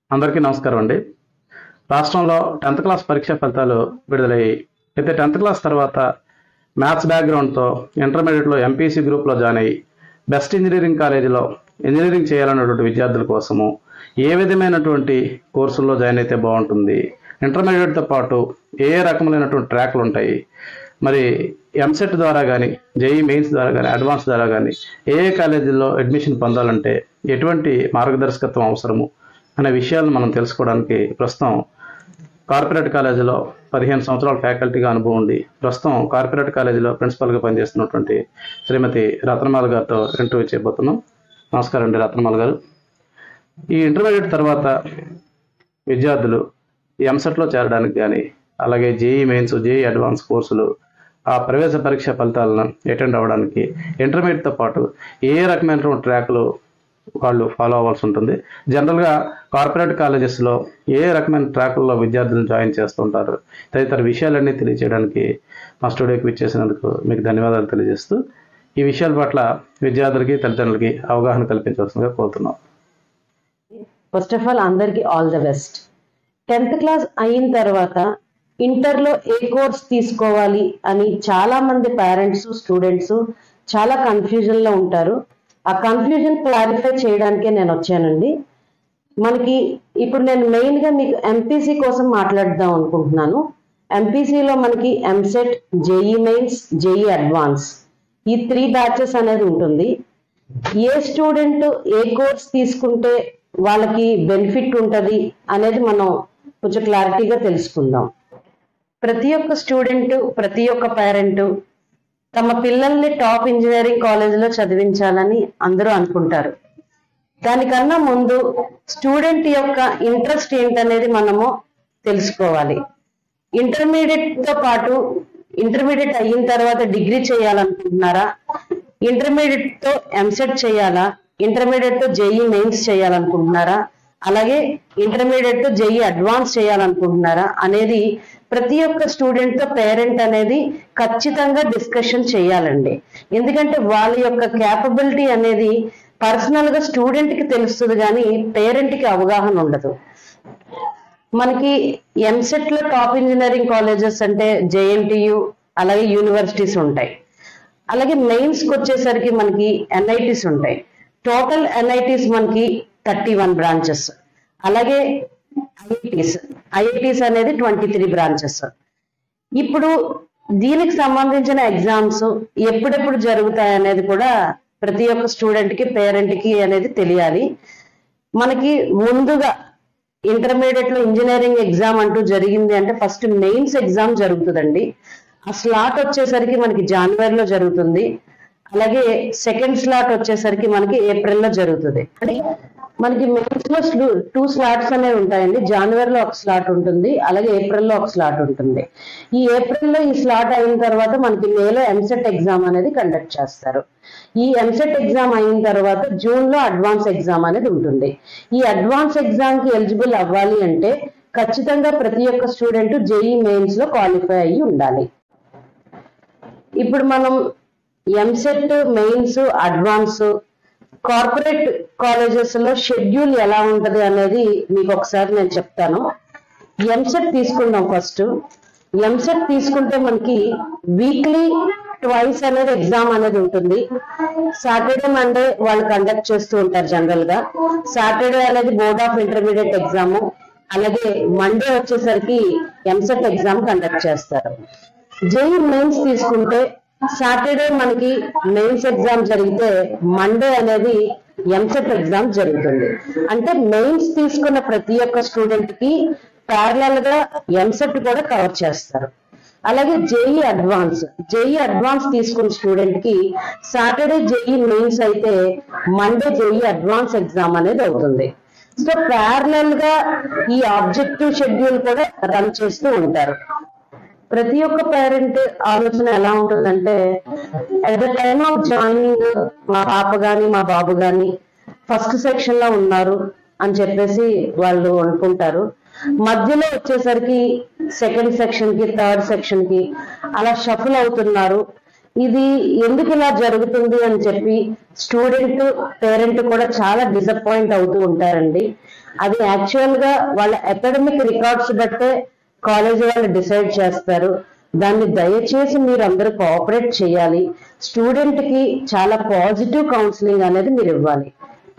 అందరికీ నమస్కారం అండి రాష్ట్రంలో టెన్త్ క్లాస్ పరీక్ష ఫలితాలు విడుదలయ్యాయి అయితే టెన్త్ క్లాస్ తర్వాత మ్యాథ్స్ బ్యాక్గ్రౌండ్తో ఇంటర్మీడియట్లో ఎంపీసీ గ్రూప్లో జాయిన్ అయ్యి బెస్ట్ ఇంజనీరింగ్ కాలేజీలో ఇంజనీరింగ్ చేయాలన్నటువంటి విద్యార్థుల కోసము ఏ విధమైనటువంటి కోర్సుల్లో జాయిన్ అయితే బాగుంటుంది ఇంటర్మీడియట్తో పాటు ఏ ఏ రకములైనటువంటి ట్రాక్లు ఉంటాయి మరి ఎంసెట్ ద్వారా కానీ జేఈ మెయిన్స్ ద్వారా కానీ అడ్వాన్స్ ద్వారా కానీ ఏ ఏ కాలేజీల్లో అడ్మిషన్ పొందాలంటే ఎటువంటి మార్గదర్శకత్వం అవసరము అనే విషయాలను మనం తెలుసుకోవడానికి ప్రస్తుతం కార్పొరేట్ కాలేజీలో పదిహేను సంవత్సరాల ఫ్యాకల్టీగా అనుభవం ఉంది ప్రస్తుతం కార్పొరేట్ కాలేజీలో ప్రిన్సిపల్గా పనిచేస్తున్నటువంటి శ్రీమతి రత్నమాల గారితో ఇంటర్వ్యూ చేయబోతున్నాం నమస్కారం అండి రత్నమాల గారు ఈ ఇంటర్మీడియట్ తర్వాత విద్యార్థులు ఈ ఎంసెట్లో చేరడానికి కానీ అలాగే జేఈ మెయిన్స్ జేఈ అడ్వాన్స్ కోర్సులు ఆ ప్రవేశ పరీక్ష ఫలితాలను అటెండ్ అవ్వడానికి ఇంటర్మీడియట్తో పాటు ఏ రకమైనటువంటి ట్రాక్లు వాళ్ళు ఫాలో అవ్వాల్సి ఉంటుంది జనరల్గా కార్పొరేట్ కాలేజెస్లో ఏ రకమైన ట్రాకుల్లో విద్యార్థులను జాయిన్ చేస్తుంటారు తదితర విషయాలన్నీ తెలియజేయడానికి మా స్టూడియోకి విచ్చేసినందుకు మీకు ధన్యవాదాలు తెలియజేస్తూ ఈ విషయాల పట్ల విద్యార్థులకి తల్లిదండ్రులకి అవగాహన కల్పించవలసిందిగా కోరుతున్నాం ఫస్ట్ ఆఫ్ ఆల్ అందరికి all the best tenth class అయిన తర్వాత ఇంటర్లో ఏ కోర్స్ తీసుకోవాలి అని చాలా మంది పేరెంట్స్ స్టూడెంట్స్ చాలా కన్ఫ్యూజన్ లో ఉంటారు ఆ కన్ఫ్యూజన్ క్లారిఫై చేయడానికే నేను వచ్చానండి మనకి ఇప్పుడు నేను మెయిన్ గా మీకు ఎంపీసీ కోసం మాట్లాడదాం అనుకుంటున్నాను ఎంపీసీలో మనకి EAMCET JEE mains JEE advance ఈ త్రీ బ్యాచెస్ అనేది ఉంటుంది ఏ స్టూడెంట్ ఏ కోర్స్ తీసుకుంటే వాళ్ళకి బెనిఫిట్ ఉంటుంది అనేది మనం కొంచెం క్లారిటీగా తెలుసుకుందాం ప్రతి ఒక్క స్టూడెంట్ ప్రతి ఒక్క పేరెంట్ తమ పిల్లల్ని టాప్ ఇంజనీరింగ్ కాలేజీలో చదివించాలని అందరూ అనుకుంటారు దానికన్నా ముందు స్టూడెంట్ యొక్క ఇంట్రెస్ట్ ఏంటనేది మనము తెలుసుకోవాలి ఇంటర్మీడియట్ తో పాటు ఇంటర్మీడియట్ అయిన తర్వాత డిగ్రీ చేయాలనుకుంటున్నారా ఇంటర్మీడియట్ తో ఎంసెట్ చేయాలా ఇంటర్మీడియట్ తో జేఈ మెయిన్స్ చేయాలనుకుంటున్నారా అలాగే ఇంటర్మీడియట్ తో జేఈ అడ్వాన్స్ చేయాలనుకుంటున్నారా అనేది ప్రతి ఒక్క స్టూడెంట్ తో పేరెంట్ అనేది ఖచ్చితంగా డిస్కషన్ చేయాలండి ఎందుకంటే వాళ్ళ యొక్క క్యాపబిలిటీ అనేది పర్సనల్ గా స్టూడెంట్ కి తెలుస్తుంది కానీ పేరెంట్ కి అవగాహన ఉండదు మనకి ఎంసెట్ లో టాప్ ఇంజనీరింగ్ కాలేజెస్ అంటే జేఎన్టీయు అలాగే యూనివర్సిటీస్ ఉంటాయి అలాగే మెయిన్స్ కి వచ్చేసరికి మనకి ఎన్ఐటీస్ ఉంటాయి టోటల్ ఎన్ఐటీస్ మనకి థర్టీ వన్ బ్రాంచెస్ అలాగే ఐఐటీస్ ఐఐటీస్ అనేది ట్వంటీ త్రీ బ్రాంచెస్ ఇప్పుడు దీనికి సంబంధించిన ఎగ్జామ్స్ ఎప్పుడెప్పుడు జరుగుతాయి అనేది కూడా ప్రతి ఒక్క స్టూడెంట్ కి పేరెంట్ కి అనేది తెలియాలి మనకి ముందుగా ఇంటర్మీడియట్ లో ఇంజనీరింగ్ ఎగ్జామ్ అంటూ జరిగింది అంటే ఫస్ట్ మెయిన్స్ ఎగ్జామ్ జరుగుతుందండి ఆ స్లాట్ వచ్చేసరికి మనకి జనవరిలో జరుగుతుంది అలాగే సెకండ్ స్లాట్ వచ్చేసరికి మనకి ఏప్రిల్లో జరుగుతుంది అంటే మనకి మెయిన్స్ లో టూ స్లాట్స్ అనేవి ఉంటాయండి జనవరిలో ఒక స్లాట్ ఉంటుంది అలాగే ఏప్రిల్లో ఒక స్లాట్ ఉంటుంది ఈ ఏప్రిల్లో ఈ స్లాట్ అయిన తర్వాత మనకి మేలో ఎంసెట్ ఎగ్జామ్ అనేది కండక్ట్ చేస్తారు ఈ ఎంసెట్ ఎగ్జామ్ అయిన తర్వాత జూన్ లో అడ్వాన్స్ ఎగ్జామ్ అనేది ఉంటుంది ఈ అడ్వాన్స్ ఎగ్జామ్ కి ఎలిజిబుల్ అవ్వాలి అంటే ఖచ్చితంగా ప్రతి ఒక్క స్టూడెంట్ జేఈ మెయిన్స్ లో క్వాలిఫై అయ్యి ఉండాలి ఇప్పుడు మనం EAMCET mains advance corporate colleges లో షెడ్యూల్ ఎలా ఉంటది అనేది మీకు ఒకసారి నేను చెప్తాను ఎంసెట్ తీసుకుందాం ఫస్ట్ ఎంసెట్ తీసుకుంటే మనకి వీక్లీ ట్వైస్ అనేది ఎగ్జామ్ అనేది ఉంటుంది సాటర్డే మండే వాళ్ళు కండక్ట్ చేస్తూ ఉంటారు జనరల్ గా సాటర్డే అనేది బోర్డ్ ఆఫ్ ఇంటర్మీడియట్ ఎగ్జామ్ అలాగే మండే వచ్చేసరికి ఎంసెట్ ఎగ్జామ్ కండక్ట్ చేస్తారు జేఈ మెయిన్స్ తీసుకుంటే సాటర్డే మనకి మెయిన్స్ ఎగ్జామ్ జరిగితే మండే అనేది ఎంసెట్ ఎగ్జామ్ జరుగుతుంది అంటే మెయిన్స్ తీసుకున్న ప్రతి ఒక్క స్టూడెంట్ కి ప్యారలల్ గా ఎంసెట్ కూడా కవర్ చేస్తారు అలాగే జేఈ అడ్వాన్స్ జేఈ అడ్వాన్స్ తీసుకున్న స్టూడెంట్ కి సాటర్డే జేఈ మెయిన్స్ అయితే మండే జేఈ అడ్వాన్స్ ఎగ్జామ్ అనేది అవుతుంది సో ప్యారలల్ గా ఈ ఆబ్జెక్టివ్ షెడ్యూల్ కూడా రన్ చేస్తూ ఉంటారు ప్రతి ఒక్క పేరెంట్ ఆలోచన ఎలా ఉంటుందంటే at the time of joining మా పాప గాని మా బాబు గాని ఫస్ట్ సెక్షన్ లో ఉన్నారు అని చెప్పేసి వాళ్ళు అనుకుంటారు మధ్యలో వచ్చేసరికి సెకండ్ సెక్షన్ కి థర్డ్ సెక్షన్ కి అలా షఫుల్ అవుతున్నారు ఇది ఎందుకు ఇలా జరుగుతుంది అని చెప్పి స్టూడెంట్ పేరెంట్ కూడా చాలా డిసప్పాయింట్ అవుతూ ఉంటారండి అది యాక్చువల్ గా వాళ్ళ అకాడమిక్ రికార్డ్స్ బట్టే కాలేజ్ వాళ్ళు డిసైడ్ చేస్తారు దాన్ని దయచేసి మీరు అందరూ కోఆపరేట్ చేయాలి స్టూడెంట్ కి చాలా పాజిటివ్ కౌన్సిలింగ్ అనేది మీరు ఇవ్వాలి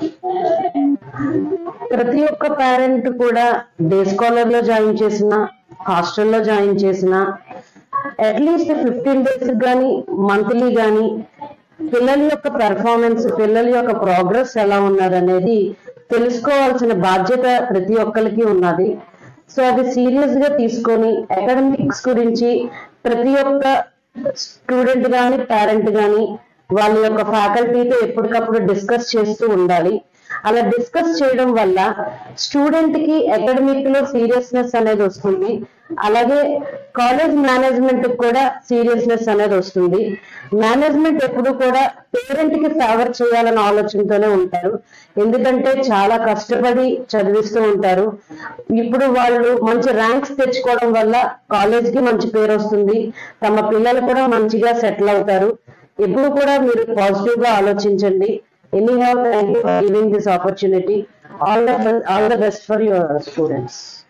ప్రతి ఒక్క పేరెంట్ కూడా డే స్కాలర్ లో జాయిన్ చేసిన హాస్టల్లో జాయిన్ చేసిన అట్లీస్ట్ ఫిఫ్టీన్ డేస్ కానీ మంత్లీ కానీ పిల్లల యొక్క పెర్ఫార్మెన్స్ పిల్లల యొక్క ప్రోగ్రెస్ ఎలా ఉన్నదనేది తెలుసుకోవాల్సిన బాధ్యత ప్రతి ఒక్కరికి ఉన్నది సో అది సీరియస్ గా తీసుకొని అకాడమిక్స్ గురించి ప్రతి ఒక్క స్టూడెంట్ కానీ పేరెంట్ కానీ వాళ్ళ యొక్క ఫ్యాకల్టీతో ఎప్పటికప్పుడు డిస్కస్ చేస్తూ ఉండాలి అలా డిస్కస్ చేయడం వల్ల స్టూడెంట్ కి అకాడమిక్ లో సీరియస్నెస్ అనేది వస్తుంది అలాగే కాలేజ్ మేనేజ్మెంట్ కూడా సీరియస్నెస్ అనేది వస్తుంది మేనేజ్మెంట్ ఎప్పుడు కూడా పేరెంట్ కి ఫేవర్ చేయాలన్న ఆలోచనతోనే ఉంటారు ఎందుకంటే చాలా కష్టపడి చదివిస్తూ ఉంటారు ఇప్పుడు వాళ్ళు మంచి ర్యాంక్స్ తెచ్చుకోవడం వల్ల కాలేజ్ కి మంచి పేరు వస్తుంది తమ పిల్లలు కూడా మంచిగా సెటిల్ అవుతారు ఎప్పుడు కూడా మీరు పాజిటివ్ గా ఆలోచించండి anyhow thank you for giving this opportunity all the all the best for your students